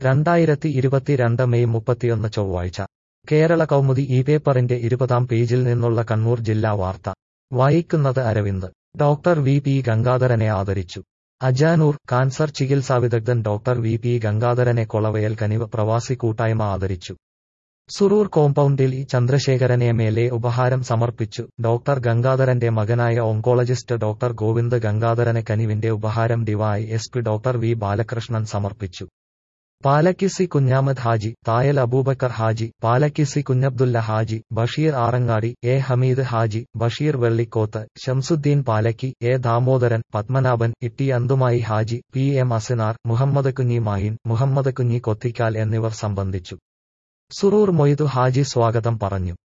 രണ്ടായിരത്തി ഇരുപത്തിരണ്ട് മെയ് മുപ്പത്തിയൊന്ന് ചൊവ്വാഴ്ച കേരള കൗമുദി ഈ പേപ്പറിന്റെ ഇരുപതാം പേജിൽ നിന്നുള്ള കണ്ണൂർ ജില്ലാ വാർത്ത വായിക്കുന്നത് അരവിന്ദ് ഡോക്ടർ വി പി ഗംഗാധരനെ ആദരിച്ചു അജാനൂർ കാൻസർ ചികിത്സാ വിദഗ്ധൻ ഡോക്ടർ വി പി ഗംഗാധരനെ കൊളവയൽ കനിവ് പ്രവാസി കൂട്ടായ്മ ആദരിച്ചു സുറൂർ കോമ്പൗണ്ടിൽ ഇ ചന്ദ്രശേഖരനെ മേലെ ഉപഹാരം സമർപ്പിച്ചു ഡോക്ടർ ഗംഗാധരന്റെ മകനായ ഓങ്കോളജിസ്റ്റ് ഡോക്ടർ ഗോവിന്ദ് ഗംഗാധരനെ കനിവിന്റെ ഉപഹാരം DY S P doctor V Balakrishnan സമർപ്പിച്ചു Palakkisi Kunhamad Haji Thayal Aboobacker Haji Palakkisi Kunhabdulla Haji Basheer Arangadi A Hameed Haji Basheer Vellikoth Shamsuddin Palakki A Damodaran Padmanabhan Itti Anthumayi Haji P M Asinar Muhammad Kunhi Mahin Muhammad കുഞ്ഞി കൊത്തിക്കാൽ എന്നിവർ സംബന്ധിച്ചു സുറൂർ മൊയ്തു ഹാജി സ്വാഗതം പറഞ്ഞു